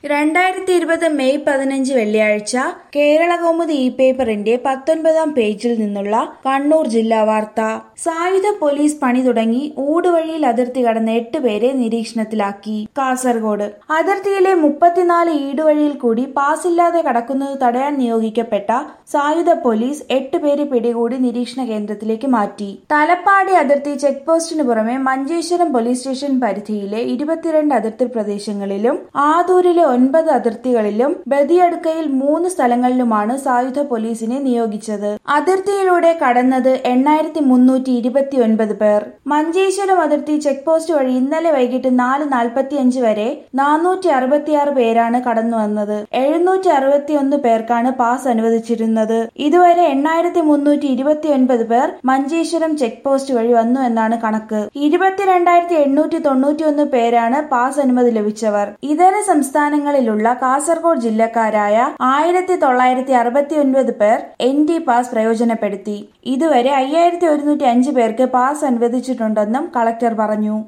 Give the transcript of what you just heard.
രണ്ടായിരത്തി ഇരുപത് മെയ് പതിനഞ്ച് വെള്ളിയാഴ്ച കേരളകൗമുദി ഇ പേപ്പറിന്റെ പത്തൊൻപതാം പേജിൽ നിന്നുള്ള കണ്ണൂർ ജില്ലാ വാർത്ത സായുധ പോലീസ് പണി തുടങ്ങി ഊടുവഴിയിൽ അതിർത്തി കടന്ന എട്ട് പേരെ നിരീക്ഷണത്തിലാക്കി കാസർഗോഡ് അതിർത്തിയിലെ മുപ്പത്തിനാല് ഈടുവഴിയിൽ കൂടി പാസില്ലാതെ കടക്കുന്നത് തടയാൻ നിയോഗിക്കപ്പെട്ട സായുധ പോലീസ് എട്ട് പേരെ പിടികൂടി നിരീക്ഷണ കേന്ദ്രത്തിലേക്ക് മാറ്റി തലപ്പാടി അതിർത്തി ചെക്ക് പോസ്റ്റിന് പുറമെ മഞ്ചേശ്വരം പോലീസ് സ്റ്റേഷൻ പരിധിയിലെ ഇരുപത്തിരണ്ട് അതിർത്തി പ്രദേശങ്ങളിലും ആദൂരിലെ ഒൻപത് അതിർത്തികളിലും ബദിയടുക്കയിൽ മൂന്ന് സ്ഥലങ്ങളിലുമാണ് സായുധ പോലീസിനെ നിയോഗിച്ചത് അതിർത്തിയിലൂടെ കടന്നത് എണ്ണായിരത്തി മുന്നൂറ്റി ഇരുപത്തി ഒൻപത് പേർ മഞ്ചേശ്വരം അതിർത്തി ചെക്ക് പോസ്റ്റ് വഴി ഇന്നലെ വൈകിട്ട് നാല് നാൽപ്പത്തി അഞ്ച് വരെ നാനൂറ്റി അറുപത്തിയാറ് പേരാണ് കടന്നു വന്നത് എഴുന്നൂറ്റി അറുപത്തിയൊന്ന് പേർക്കാണ് പാസ് അനുവദിച്ചിരുന്നത് ഇതുവരെ എണ്ണായിരത്തി മുന്നൂറ്റി ഇരുപത്തി ഒൻപത് പേർ മഞ്ചേശ്വരം ചെക്ക് പോസ്റ്റ് വഴി വന്നു എന്നാണ് കണക്ക് ഇരുപത്തിരണ്ടായിരത്തി എണ്ണൂറ്റി തൊണ്ണൂറ്റി ഒന്ന് പേരാണ് പാസ് അനുമതി ലഭിച്ചവർ ഇതര സംസ്ഥാനങ്ങളിലുള്ള കാസർഗോഡ് ജില്ലക്കാരായ ആയിരത്തി തൊള്ളായിരത്തി അറുപത്തി ഒൻപത് പേർ എൻ ഡി പാസ് പ്രയോജനപ്പെടുത്തി ഇതുവരെ അയ്യായിരത്തി ഒരുന്നൂറ്റി അഞ്ച് പേർക്ക് പാസ് അനുവദിച്ചിട്ടുണ്ടെന്നും കളക്ടർ പറഞ്ഞു